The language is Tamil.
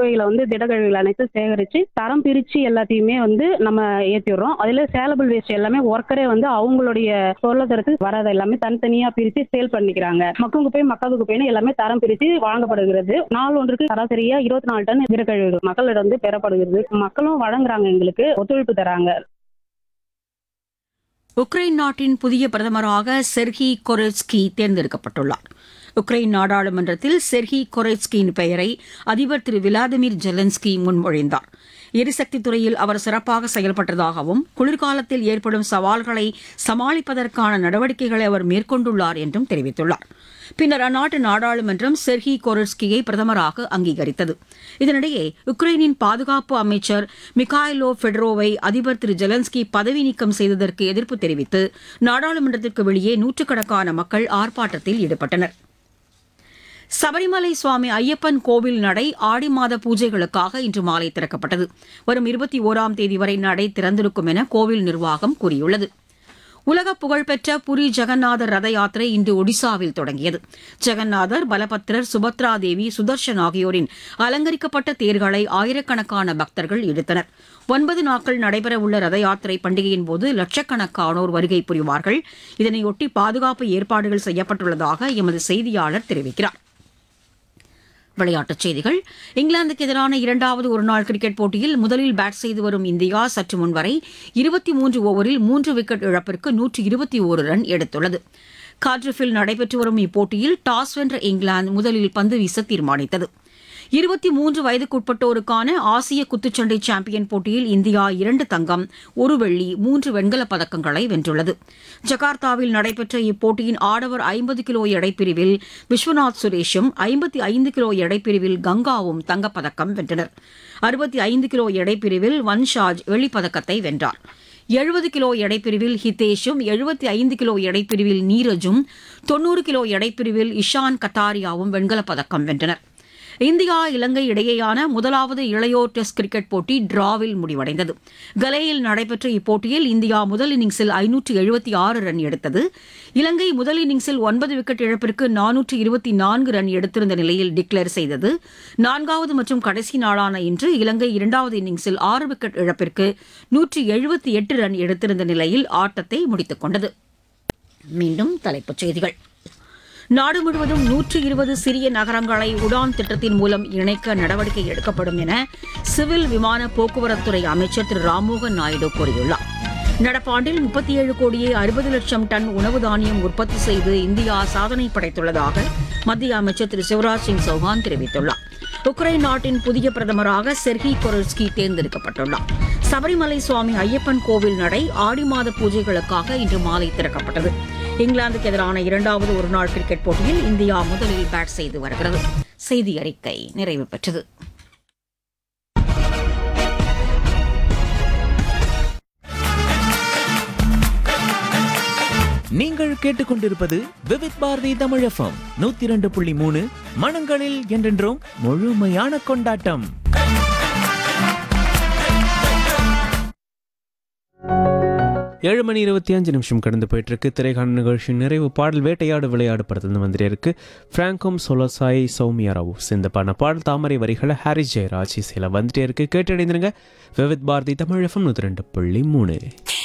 குப்பைகளை வந்து திடக்கழிவுகள் அனைத்தும் சேகரித்து தரம் பிரித்து எல்லாத்தையுமே வந்து நம்ம ஏற்றிடுறோம் அதில் சேலபிள் வேஸ்ட் எல்லாமே ஒர்க்கரே வந்து அவங்களுடைய பொருளாதாரத்துக்கு வரதை எல்லாமே தனித்தனியாக பிரித்து சேல் பண்ணிக்கிறாங்க மக்கும் குப்பை மக்காத குப்பைன்னு எல்லாமே தரம் பிரித்து வழங்கப்படுகிறது நாள் ஒன்றுக்கு சராசரியாக இருபத்தி நாலு டன் திடக்கழிவுகள் மக்களிடம் வந்து பெறப்படுகிறது மக்களும் வழங்குறாங்க எங்களுக்கு ஒத்துழைப்பு தராங்க உக்ரைன் நாட்டின் புதிய பிரதமராக செர்ஹி கொரெட்ஸ்கி தேர்ந்தெடுக்கப்பட்டுள்ளார் உக்ரைன் நாடாளுமன்றத்தில் செர்ஹி கொரெட்ஸ்கியின் பெயரை அதிபர் திரு விளாடிமிர் ஜெலன்ஸ்கி முன்மொழிந்தார் எரிசக்தி துறையில் அவர் சிறப்பாக செயல்பட்டதாகவும் குளிர்காலத்தில் ஏற்படும் சவால்களை சமாளிப்பதற்கான நடவடிக்கைகளை அவர் மேற்கொண்டுள்ளார் என்றும் தெரிவித்துள்ளார் பின்னர் அந்நாட்டு நாடாளுமன்றம் செர்ஹி கொரெட்ஸ்கியை பிரதமராக அங்கீகரித்தது இதனிடையே உக்ரைனின் பாதுகாப்பு அமைச்சர் மிகாயிலோ ஃபெடரோவை அதிபர் திரு ஜெலன்ஸ்கி பதவி நீக்கம் செய்ததற்கு எதிர்ப்பு தெரிவித்து நாடாளுமன்றத்திற்கு வெளியே நூற்றுக்கணக்கான மக்கள் ஆர்ப்பாட்டத்தில் ஈடுபட்டனர் சபரிமலை சுவாமி ஐயப்பன் கோவில் நடை ஆடி மாத பூஜைகளுக்காக இன்று மாலை திறக்கப்பட்டது வரும் இருபத்தி ஓராம் தேதி வரை நடை திறந்திருக்கும் என கோவில் நிர்வாகம் கூறியுள்ளது உலக புகழ்பெற்ற புரி ஜெகநாதர் ரத யாத்திரை இன்று ஒடிசாவில் தொடங்கியது ஜெகநாதர் பலபத்ரர் சுபத்ரா தேவி சுதர்ஷன் ஆகியோரின் அலங்கரிக்கப்பட்ட தேர்களை ஆயிரக்கணக்கான பக்தர்கள் இழுத்தனர் ஒன்பது நாட்கள் நடைபெறவுள்ள ரத யாத்திரை பண்டிகையின் போது லட்சக்கணக்கானோர் வருகை புரிவார்கள் இதனையொட்டி பாதுகாப்பு ஏற்பாடுகள் செய்யப்பட்டுள்ளதாக எமது செய்தியாளர் தெரிவிக்கிறார் விளையாட்டுச் செய்திகள் இங்கிலாந்துக்கு எதிரான இரண்டாவது ஒருநாள் கிரிக்கெட் போட்டியில் முதலில் பேட் செய்து வரும் இந்தியா சற்று முன்வரை இருபத்தி மூன்று ஓவரில் மூன்று விக்கெட் இழப்பிற்கு நூற்று இருபத்தி ஒரு ரன் எடுத்துள்ளது கார்டிஃபில் நடைபெற்று வரும் இப்போட்டியில் டாஸ் வென்ற இங்கிலாந்து முதலில் பந்து வீச தீர்மானித்தது இருபத்தி மூன்று வயதுக்குட்பட்டோருக்கான ஆசிய குத்துச்சண்டை சாம்பியன் போட்டியில் இந்தியா இரண்டு தங்கம் ஒரு வெள்ளி மூன்று வெண்கலப் பதக்கங்களை வென்றுள்ளது ஜகார்த்தாவில் நடைபெற்ற இப்போட்டியின் ஆடவர் ஐம்பது கிலோ எடைப்பிரிவில் விஸ்வநாத் சுரேஷும் ஐம்பத்தி ஐந்து கிலோ எடைப்பிரிவில் கங்காவும் தங்கப்பதக்கம் வென்றனர் அறுபத்தி ஐந்து கிலோ எடைப்பிரிவில் வன்ஷாஜ் வெள்ளிப்பதக்கத்தை வென்றார் எழுபது கிலோ எடைப்பிரிவில் ஹிதேஷும் எழுபத்தி ஐந்து கிலோ எடைப்பிரிவில் நீரஜும் தொன்னூறு கிலோ எடைப்பிரிவில் இஷான் கத்தாரியாவும் வெண்கலப் பதக்கம் வென்றனர் இந்தியா இலங்கை இடையேயான முதலாவது இளையோர் டெஸ்ட் கிரிக்கெட் போட்டி டிராவில் முடிவடைந்தது கலேயில் நடைபெற்ற இப்போட்டியில் இந்தியா முதல் இன்னிங்ஸில் ஐநூற்று எழுபத்தி ஆறு ரன் எடுத்தது இலங்கை முதல் இன்னிங்ஸில் ஒன்பது விக்கெட் இழப்பிற்கு நானூற்று இருபத்தி நான்கு ரன் எடுத்திருந்த நிலையில் டிக்ளேர் செய்தது நான்காவது மற்றும் கடைசி நாளான இன்று இலங்கை இரண்டாவது இன்னிங்ஸில் ஆறு விக்கெட் இழப்பிற்கு நூற்று எழுபத்தி எட்டு ரன் எடுத்திருந்த நிலையில் ஆட்டத்தை முடித்துக் கொண்டது மீண்டும் தலைப்புச் செய்திகள் நாடு முழுவதும் நூற்று இருபது சிறிய நகரங்களை உடான் திட்டத்தின் மூலம் இணைக்க நடவடிக்கை எடுக்கப்படும் என சிவில் விமான போக்குவரத்துறை அமைச்சர் திரு ராம்மோகன் நாயுடு கூறியுள்ளார் நடப்பாண்டில் முப்பத்தி ஏழு கோடியே அறுபது லட்சம் டன் உணவு தானியம் உற்பத்தி செய்து இந்தியா சாதனை படைத்துள்ளதாக மத்திய அமைச்சர் திரு சிவராஜ் சிங் சௌஹான் தெரிவித்துள்ளார் உக்ரைன் நாட்டின் புதிய பிரதமராக செர்ஹி கொரல்ஸ்கி தேர்ந்தெடுக்கப்பட்டுள்ளார் சபரிமலை சுவாமி ஐயப்பன் கோவில் நடை ஆடி மாத பூஜைகளுக்காக இன்று மாலை திறக்கப்பட்டது இங்கிலாந்துக்கு எதிரான இரண்டாவது ஒருநாள் கிரிக்கெட் போட்டியில் இந்தியா முதலில் பேட் செய்து வருகிறது செய்தி அறிக்கை நிறைவு பெற்றது நீங்கள் கேட்டுக்கொண்டிருப்பது விவித் பாரதி தமிழ் எஃப்எம் நூத்தி இரண்டு புள்ளி மூணு மனங்களில் என்றென்றும் முழுமையான கொண்டாட்டம் ஏழு மணி இருபத்தி அஞ்சு நிமிஷம் கடந்து போயிட்டு இருக்கு திரைக்கான நிகழ்ச்சி நிறைவு பாடல் வேட்டையாடு விளையாடு படத்துல வந்துட்டே இருக்கு பிராங்கும் சொலசாய் சௌமியா ராவ் இந்த பாடின பாடல் தாமரை வரிகளை ஹாரிஸ் ஜெயராஜ் இசையில் வந்துட்டே இருக்கு கேட்டடைந்திருங்க விவித் பாரதி தமிழ் எஃப்எம் நூற்றி ரெண்டு புள்ளி மூணு